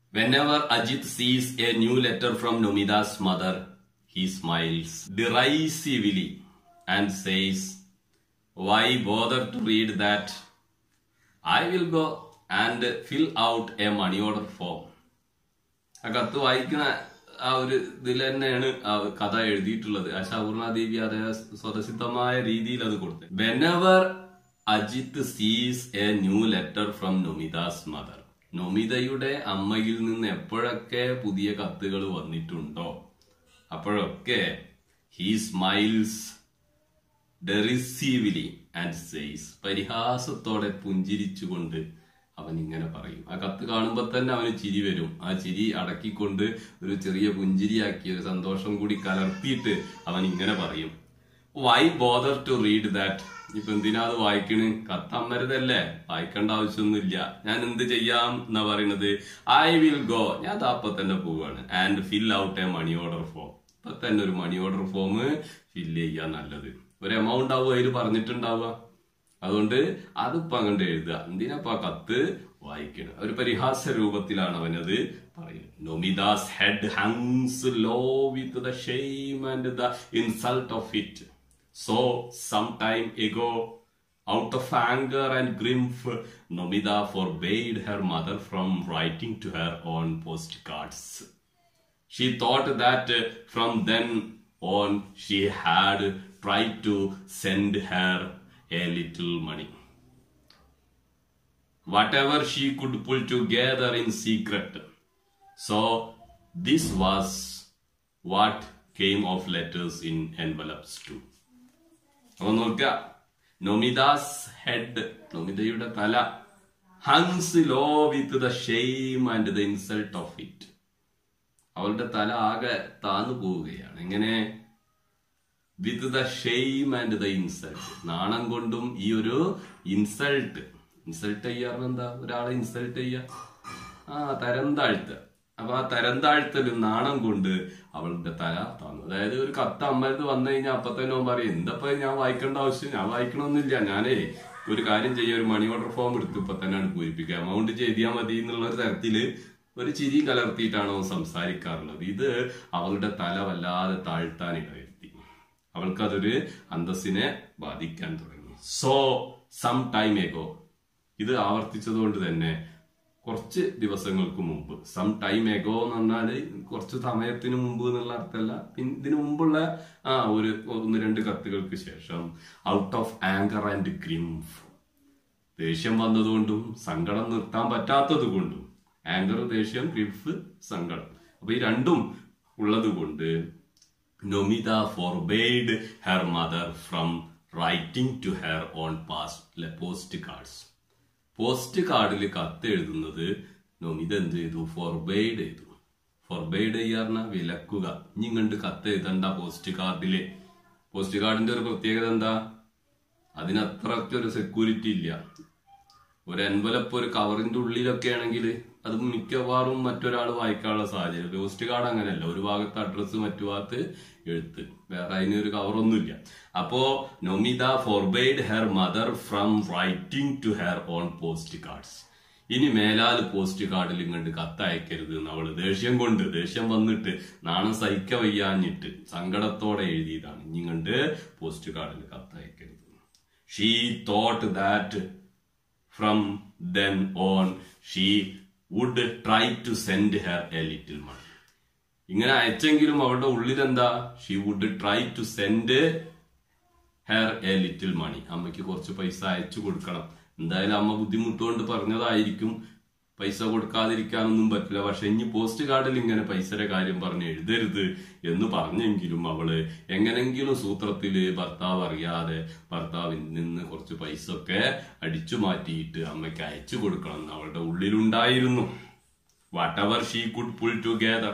Whenever Ajit sees a new letter from Nomida's mother, he smiles derisively and says, Why bother to read that? I will go and fill out a money order form. ആ കത്ത് വായിക്കുന്ന ആ ഒരു ഇതിൽ തന്നെയാണ് ആ കഥ എഴുതിയിട്ടുള്ളത് ആ ശൗർണ ദേവി അതേ സ്വതസിദ്ധമായ രീതിയിൽ അത് കൊടുത്തത് whenever Ajith sees a new letter from Nomita's mother നൊമിതയുടെ അമ്മയിൽ നിന്ന് എപ്പോഴൊക്കെ പുതിയ കത്തുകൾ വന്നിട്ടുണ്ടോ അപ്പോഴൊക്കെ he smiles derisively and says പരിഹാസത്തോടെ പുഞ്ചിരിച്ചുകൊണ്ട് അവൻ ഇങ്ങനെ പറയും ആ കത്ത് കാണുമ്പോൾ തന്നെ അവന് ചിരി വരും ആ ചിരി അടക്കിക്കൊണ്ട് ഒരു ചെറിയ പുഞ്ചിരിയാക്കി ഒരു സന്തോഷം കൂടി കലർത്തിയിട്ട് അവൻ ഇങ്ങനെ പറയും why bother to read that ഇപ്പൊ എന്തിനാ അത് വായിക്കണ് കത്ത് അമ്മരുതല്ലേ വായിക്കേണ്ട ആവശ്യമൊന്നുമില്ല ഞാൻ എന്ത് ചെയ്യാം എന്നാ പറയുന്നത് ഐ വിൽ ഗോ ഞാൻ അത് അപ്പൊ തന്നെ പോവാണ് and fill out a money order form ഇപ്പൊ തന്നെ ഒരു മണി ഓർഡർ ഫോം ഫില്ല് ചെയ്യാൻ നല്ലത് ഒരു എമൗണ്ട് ആവും അതിൽ പറഞ്ഞിട്ടുണ്ടാവുക അതുകൊണ്ട് അതിപ്പോ അങ്ങോട്ട് എഴുതുക എന്തിനാ കത്ത് വായിക്കണം ഒരു പരിഹാസ രൂപത്തിലാണ് അവനത് പറയുന്നത് Nomita's head hangs low with the shame and the insult of it so some time ago out of anger and grief Nomita forbade her mother from writing to her on postcards She thought that uh, from then on she had tried to send her a little money. Whatever she could pull together in secret. So, this was what came of letters in envelopes too. അപ്പൊ നോക്കുക നൊമിദാസ് head നൊമിതയുടെ തല hangs low with the shame and the insult of it അവളുടെ തല ആകെ താന്നു പോവുകയാണ് എങ്ങനെ with the shame and the insult നാണം കൊണ്ടും ഈ ഒരു ഇൻസൾട്ട് ഇൻസൾട്ട് ചെയ്യാറുണ്ട് എന്താ ഒരാളെ ഇൻസൾട്ട് ചെയ്യ ആ തരം താഴ്ത്തുക അപ്പൊ ആ തരം താഴ്ത്തലും നാണം കൊണ്ട് അവളുടെ തല താന്നു അതായത് ഒരു കത്ത് അമ്മരത് വന്നു കഴിഞ്ഞാൽ അപ്പൊ തന്നെ അവൻ പറയും എന്തപ്പോ ഞാൻ വായിക്കേണ്ട ആവശ്യം ഞാൻ വായിക്കണമെന്നില്ല ഞാനേ ഒരു കാര്യം ചെയ്യാം ഒരു മണി ഓർഡർ ഫോം എടുത്ത് ഇപ്പൊ തന്നെയാണ് പൂരിപ്പിക്കുക എമൗണ്ട് ചെയ്തിയാൽ മതി എന്നുള്ള ഒരു തരത്തില് ഒരു ചിരി കലർത്തിയിട്ടാണ് അവൻ സംസാരിക്കാറുള്ളത് ഇത് അവളുടെ തല വല്ലാതെ താഴ്ത്താൻ ഇടവരുത്തി അവൾക്കതൊരു അന്തസ്സിനെ ബാധിക്കാൻ തുടങ്ങി സോ സം ടൈം എഗോ ഇത് ആവർത്തിച്ചതുകൊണ്ട് തന്നെ കുറച്ച് ദിവസങ്ങൾക്ക് മുമ്പ് സം ടൈം എഗോ എന്ന് പറഞ്ഞാല് കുറച്ച് സമയത്തിന് മുമ്പ് എന്നുള്ള അർത്ഥമല്ല പിൻ- ഇതിനു മുമ്പുള്ള ആ ഒരു ഒന്ന് രണ്ട് കത്തുകൾക്ക് ശേഷം out of anger and grief ദേഷ്യം വന്നതുകൊണ്ടും സങ്കടം നിർത്താൻ പറ്റാത്തത് കൊണ്ടും ആങ്കർ ദേഷ്യം ഗ്രിഫ് സങ്കടം അപ്പൊ ഈ രണ്ടും ഉള്ളത് കൊണ്ട് Nomita forbade her mother from writing to her on past postcards പോസ്റ്റ് കാർഡിൽ കത്ത് എഴുതുന്നത് നൊമിത എന്ത് ചെയ്തു ഫോർബെയ്ഡ് ചെയ്തു ഫോർബെയ്ഡ് ചെയ്യാറിന വിലക്കുക ഇനി കണ്ട് കത്ത് എഴുതണ്ട പോസ്റ്റ് കാർഡില് പോസ്റ്റ് കാർഡിന്റെ ഒരു പ്രത്യേകത എന്താ അതിനത്രയ്ക്ക് ഒരു സെക്യൂരിറ്റി ഇല്ല ഒരു എൻവലപ്പ് ഒരു കവറിന്റെ ഉള്ളിലൊക്കെ ആണെങ്കിൽ അത് മിക്കവാറും മറ്റൊരാൾ വായിക്കാനുള്ള സാഹചര്യം പോസ്റ്റ് കാർഡ് അങ്ങനെയല്ല ഒരു ഭാഗത്ത് അഡ്രസ്സ് മറ്റു ഭാഗത്ത് എഴുത്ത് വേറെ അതിന് ഒരു കവറൊന്നുമില്ല അപ്പോ Nomita forbade her mother from writing to her on postcards ഇനി മേലാൽ പോസ്റ്റ് കാർഡിൽ ഇങ്ങോട്ട് കത്തയക്കരുത് എന്ന് അവള് ദേഷ്യം കൊണ്ട് ദേഷ്യം വന്നിട്ട് നാണം സഹിക്ക വയ്യാഞ്ഞിട്ട് സങ്കടത്തോടെ എഴുതിയതാണ് ഇനി കണ്ട് പോസ്റ്റ് കാർഡിൽ കത്തയക്കരുത് she thought that from then on she would try to send her a little money ഇങ്ങനെ അയച്ചെങ്കിലും അവളുടെ ഉള്ളിൽ എന്താ she would try to send her a little money അമ്മയ്ക്ക് കുറച്ച് പൈസ അയച്ചു കൊടുക്കണം എന്തായാലും അമ്മ ബുദ്ധിമുട്ടുകൊണ്ട് പറഞ്ഞതായിരിക്കും പൈസ കൊടുക്കാതിരിക്കാനൊന്നും പറ്റില്ല പക്ഷെ ഇനി പോസ്റ്റ് കാർഡിൽ ഇങ്ങനെ പൈസയുടെ കാര്യം പറഞ്ഞ് എഴുതരുത് എന്ന് പറഞ്ഞെങ്കിലും അവള് എങ്ങനെങ്കിലും സൂത്രത്തില് ഭർത്താവ് അറിയാതെ ഭർത്താവിൽ നിന്ന് കുറച്ച് പൈസ ഒക്കെ അടിച്ചു മാറ്റിയിട്ട് അമ്മയ്ക്ക് അയച്ചു കൊടുക്കണം എന്ന് അവളുടെ ഉള്ളിലുണ്ടായിരുന്നു whatever she could pull together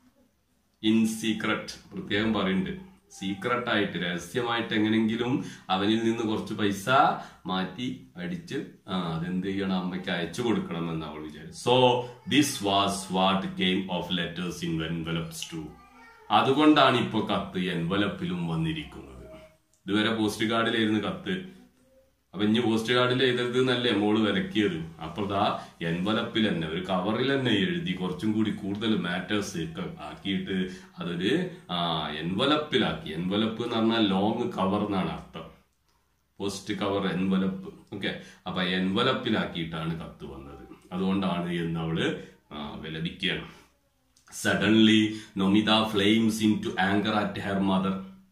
in secret പ്രത്യേകം പറയുന്നുണ്ട് സീക്രട്ട് ആയിട്ട് രഹസ്യമായിട്ട് എങ്ങനെങ്കിലും അവനിൽ നിന്ന് കുറച്ച് പൈസ മാറ്റി അടിച്ച് ആ അതെന്ത് ചെയ്യണം അമ്മയ്ക്ക് അയച്ചു കൊടുക്കണമെന്ന് അവൾ വിചാരിച്ചു so this was what game of letters in envelopes to അതുകൊണ്ടാണ് ഇപ്പൊ കത്ത് എൻവലപ്പിലും വന്നിരിക്കുന്നത് ഇതുവരെ പോസ്റ്റ് കാർഡിലായിരുന്നു കത്ത് അപ്പൊ ഇനി പോസ്റ്റ് കാർഡിൽ എഴുതരുത് എന്നല്ലേ മോള് വിലക്കിയത് അപ്പോൾ ദാ എൻവലപ്പിൽ തന്നെ ഒരു കവറിൽ തന്നെ എഴുതി കുറച്ചും കൂടി കൂടുതൽ മാറ്റേഴ്സ് ഒക്കെ ആക്കിയിട്ട് അതൊരു ആ എൻവലപ്പിലാക്കി എൻവലപ്പ് എന്ന് പറഞ്ഞാൽ ലോങ് കവർ എന്നാണ് അർത്ഥം പോസ്റ്റ് കവർ എൻവലപ്പ് ഓക്കെ അപ്പൊ എൻവലപ്പിലാക്കിയിട്ടാണ് കത്ത് വന്നത് അതുകൊണ്ടാണ് എന്ന് അവള് ആ, വിലപിക്കുകയാണ് suddenly Nomita flames into anger at her mother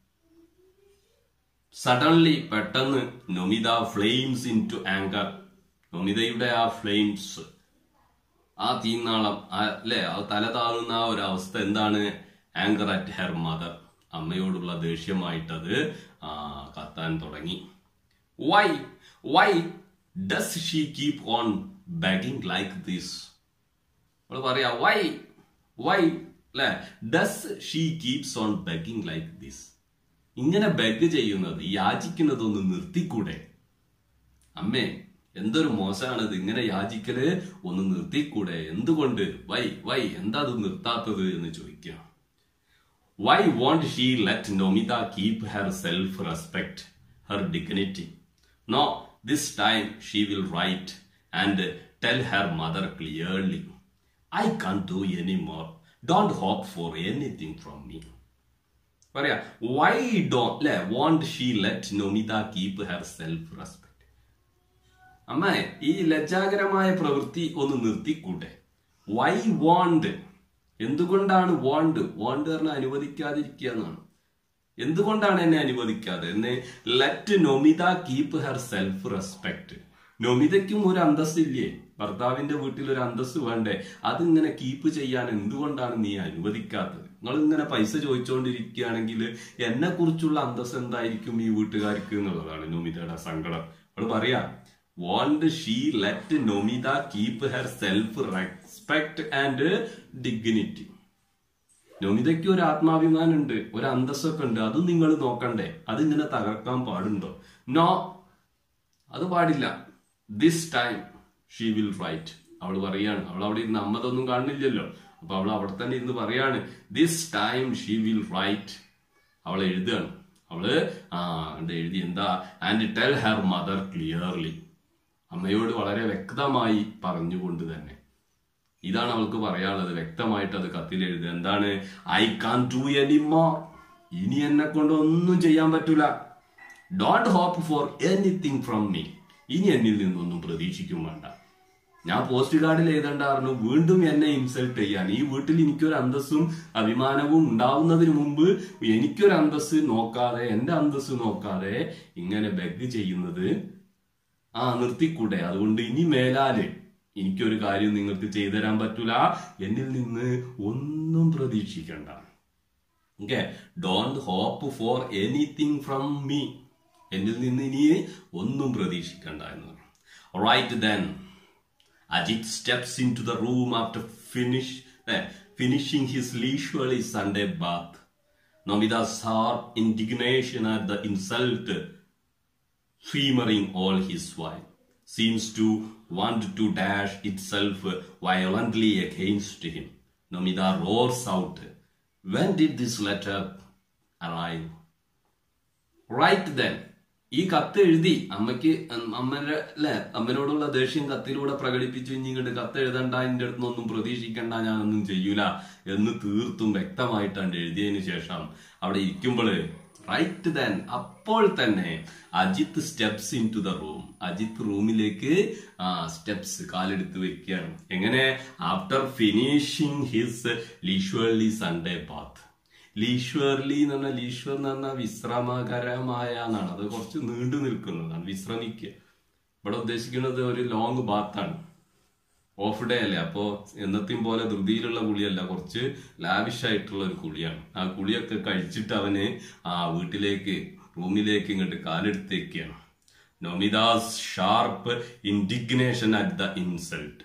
suddenly പെട്ടെന്ന് Nomita flames into anger നൊമിതയുടെ ആ ഫ്ലെയിംസ് ആ തീനാളം ആ അല്ലെ ആ തല താഴുന്ന ആ ഒരു അവസ്ഥ എന്താണ് ആങ്കർ അറ്റ് ഹെർ മദർ അമ്മയോടുള്ള ദേഷ്യമായിട്ടത് ആ, കത്താൻ തുടങ്ങി why why does she keep on begging like this അവള് പറയാ വൈ വൈ അല്ലെ does she keeps on begging like this ഇങ്ങനെ ബെഗ് ചെയ്യുന്നത് യാചിക്കുന്നതൊന്ന് നിർത്തിക്കൂടെ അമ്മേ എന്തൊരു മോശമാണിത് ഇങ്ങനെ യാചിക്കല് ഒന്ന് നിർത്തിക്കൂടെ എന്തുകൊണ്ട് വൈ വൈ എന്താ അത് നിർത്താത്തത് എന്ന് ചോദിക്കാം why won't she let Nomita keep herself respect her dignity no this time she will write and tell her mother clearly I can't do any more don't hope for anything from me പറയാ why do അല്ലെ won't she let Nomita keep herself respect അമ്മ ഈ ലജ്ജാകരമായ പ്രവൃത്തി ഒന്ന് നിർത്തിക്കൂട്ടെ why won't എന്തുകൊണ്ടാണ് won't won't പറഞ്ഞാൽ അനുവദിക്കാതിരിക്കുക എന്നാണ് എന്തുകൊണ്ടാണ് എന്നെ അനുവദിക്കാതെ എന്നെ let Nomita keep herself respect നൊമിതയ്ക്കും ഒരു അന്തസ്സില്ലേ ഭർത്താവിന്റെ വീട്ടിൽ ഒരു അന്തസ് വേണ്ടേ അതിങ്ങനെ കീപ്പ് ചെയ്യാൻ എന്തുകൊണ്ടാണ് നീ അനുവദിക്കാത്തത് നിങ്ങൾ ഇങ്ങനെ പൈസ ചോദിച്ചുകൊണ്ടിരിക്കുകയാണെങ്കിൽ എന്നെ കുറിച്ചുള്ള അന്തസ് എന്തായിരിക്കും ഈ വീട്ടുകാർക്ക് എന്നുള്ളതാണ് നൊമിതയുടെ സങ്കടം അവൾ പറയാ won't she let Nomita keep herself respect and dignity നൊമിതയ്ക്ക് ഒരു ആത്മാഭിമാനം ഉണ്ട് ഒരു അന്തസ്സൊക്കെ ഉണ്ട് അത് നിങ്ങൾ നോക്കണ്ടേ അതിങ്ങനെ തകർക്കാൻ പാടുണ്ടോ നോ അത് പാടില്ല this time she will write അവൾ പറയാണ് അവൾ അവിടെ ഇരുന്ന് അമ്മതൊന്നും കാണുന്നില്ലല്ലോ അപ്പൊ അവൾ അവിടെ തന്നെ ഇരുന്ന് പറയാണ് this time she will write അവൾ എഴുതുകയാണ് അവള് ആ ഉണ്ട് എഴുതി എന്താ and tell her mother clearly അമ്മയോട് വളരെ വ്യക്തമായി പറഞ്ഞുകൊണ്ട് തന്നെ ഇതാണ് അവൾക്ക് പറയാനുള്ളത് വ്യക്തമായിട്ട് അത് കത്തിൽ എഴുതുക എന്താണ് I can do any more ഇനി എന്നെ കൊണ്ട് ഒന്നും ചെയ്യാൻ പറ്റൂല don't hope for anything from me ഇനി എന്നിൽ നിന്നൊന്നും പ്രതീക്ഷിക്കും വേണ്ട ഞാൻ പോസ്റ്റ് കാർഡിൽ എഴുതണ്ടായിരുന്നു വീണ്ടും എന്നെ ഇൻസൾട്ട് ചെയ്യാൻ ഈ വീട്ടിൽ എനിക്കൊരു അന്തസ്സും അഭിമാനവും ഉണ്ടാവുന്നതിന് മുമ്പ് എനിക്കൊരു അന്തസ്സ് നോക്കാതെ എന്റെ അന്തസ്സ് നോക്കാതെ ഇങ്ങനെ ബെഗ് ചെയ്യുന്നത് ആ നിർത്തിക്കൂടെ അതുകൊണ്ട് ഇനി മേലാല് എനിക്കൊരു കാര്യം നിങ്ങൾക്ക് ചെയ്തു തരാൻ പറ്റൂല എന്നിൽ നിന്ന് ഒന്നും പ്രതീക്ഷിക്കണ്ട okay don't hope for anything from me എന്നിൽ നിന്ന് ഇനി ഒന്നും പ്രതീക്ഷിക്കണ്ട എന്ന് പറഞ്ഞു right then Ajit steps into the room after finish finishing his leisurely Sunday bath Namita's heart indignation at the insult swimming all his while, seems to want to dash itself violently against him. Nomida roars out, When did this letter arrive? Right then ഈ കത്ത് എഴുതി അമ്മയ്ക്ക് അമ്മന്റെ അല്ലെ അമ്മനോടുള്ള ദേഷ്യം കത്തിലൂടെ പ്രകടിപ്പിച്ചു ഇനി ഇങ്ങോട്ട് കത്ത് എഴുതണ്ട എന്റെ അടുത്ത് ഒന്നും പ്രതീക്ഷിക്കണ്ട ഞാനൊന്നും ചെയ്യൂല എന്ന് തീർത്തും വ്യക്തമായിട്ടാണ് എഴുതിയതിനു ശേഷം അവിടെ ഇരിക്കുമ്പോൾ റൈറ്റ് ദെൻ അപ്പോൾ തന്നെ Ajith steps into the room Ajith റൂമിലേക്ക് ആ സ്റ്റെപ്സ് കാലെടുത്ത് വെക്കുകയാണ് എങ്ങനെ after finishing his leisurely Sunday bath leisurely എന്ന് പറഞ്ഞാൽ ലീഷ്വർ എന്ന് പറഞ്ഞാൽ വിശ്രമകരമായ എന്നാണ് അത് കുറച്ച് നീണ്ടു നിൽക്കുന്നതാണ് വിശ്രമിക്കുക ഇവിടെ ഉദ്ദേശിക്കുന്നത് ഒരു ലോങ് ബാത്താണ് ഓഫ് ഡേ അല്ലേ അപ്പോ എന്നത്തെയും പോലെ ധൃതിയിലുള്ള കുളിയല്ല കുറച്ച് ലാവിഷ് ആയിട്ടുള്ള ഒരു കുളിയാണ് ആ കുളിയൊക്കെ കഴിച്ചിട്ട് അവന് ആ വീട്ടിലേക്ക് റൂമിലേക്ക് ഇങ്ങോട്ട് കാലെടുത്തേക്കാണ് Nomita's sharp indignation at the insult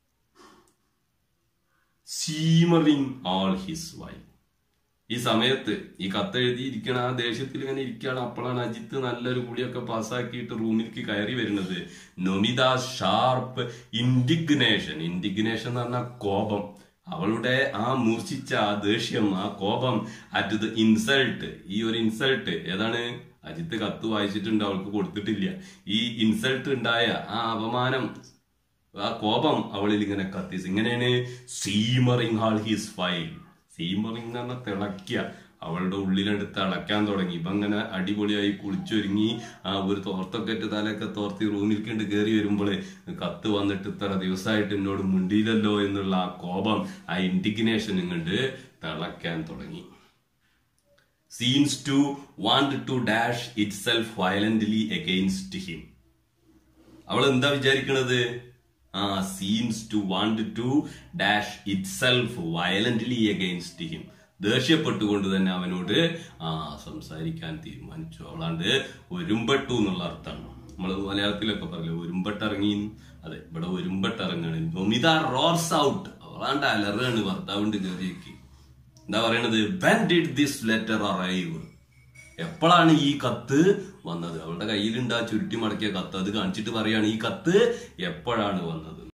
simmering all his while ഈ സമയത്ത് ഈ കത്തെഴുതിയിരിക്കണ ആ ദേഷ്യത്തിൽ ഇങ്ങനെ ഇരിക്കുകയാണ് അപ്പോഴാണ് അജിത്ത് നല്ലൊരു കുളിയൊക്കെ പാസ്സാക്കിയിട്ട് റൂമിലേക്ക് കയറി വരുന്നത് നൊമിത ഷാർപ്പ് ഇൻഡിഗ്നേഷൻ ഇൻഡിഗ്നേഷൻ എന്ന് പറഞ്ഞാൽ കോപം അവളുടെ ആ മൂർച്ഛിച്ച ആ ദേഷ്യം ആ കോപം അറ്റ് ദ ഇൻസൾട്ട് ഈ ഒരു ഇൻസൾട്ട് ഏതാണ് അജിത്ത് കത്ത് വായിച്ചിട്ടുണ്ട് അവൾക്ക് കൊടുത്തിട്ടില്ല ഈ ഇൻസൾട്ട് ഉണ്ടായ ആ അപമാനം ആ കോപം അവളിൽ ഇങ്ങനെ കത്തിസ് ഇങ്ങനെയാണ് simmering all his while simmering എന്ന് പറഞ്ഞാൽ തിളയ്ക്കുക അവളുടെ ഉള്ളിലെടുത്ത് തിളയ്ക്കാൻ തുടങ്ങി ഇപ്പൊ അങ്ങനെ അടിപൊളിയായി കുളിച്ചൊരുങ്ങി ആ ഒരു തോർത്തൊക്കെ ഇട്ട് തലയൊക്കെ തോർത്തി റൂമിൽ കണ്ട് കയറി വരുമ്പോൾ കത്ത് വന്നിട്ട് ഇത്ര ദിവസമായിട്ട് എന്നോട് മുണ്ടിയില്ലല്ലോ എന്നുള്ള ആ കോപം ആ ഇൻഡിഗ്നേഷൻ ഇങ്ങോട്ട് തിളയ്ക്കാൻ തുടങ്ങി seems to want to dash itself violently against him അവൾ എന്താ വിചാരിക്കണത് ആ seems to want to dash itself violently against him ദേഷ്യപ്പെട്ടുകൊണ്ട് തന്നെ അവനോട് ആ സംസാരിക്കാൻ തീരുമാനിച്ചു അവളാണ്ട് ഒരുമ്പെട്ടു എന്നുള്ള അർത്ഥമാണ് നമ്മൾ മലയാളത്തിലൊക്കെ പറയില്ല ഒരുമ്പെട്ടിറങ്ങി അതെ ഇവിടെ ഒരുമ്പെട്ടിറങ്ങാണ് നൊമിത റോർസ് ഔട്ട് അവളാണ്ട് അലറാണ് ഭർത്താവിന്റെ കയറിയേക്ക് എന്താ പറയണത് when did this letter arrive എപ്പോഴാണ് ഈ കത്ത് വന്നത് അവളുടെ കയ്യിലുണ്ട് ആ ചുരുട്ടി മടക്കിയ കത്ത് അത് കാണിച്ചിട്ട് പറയാണ് ഈ കത്ത് എപ്പോഴാണ് വന്നത്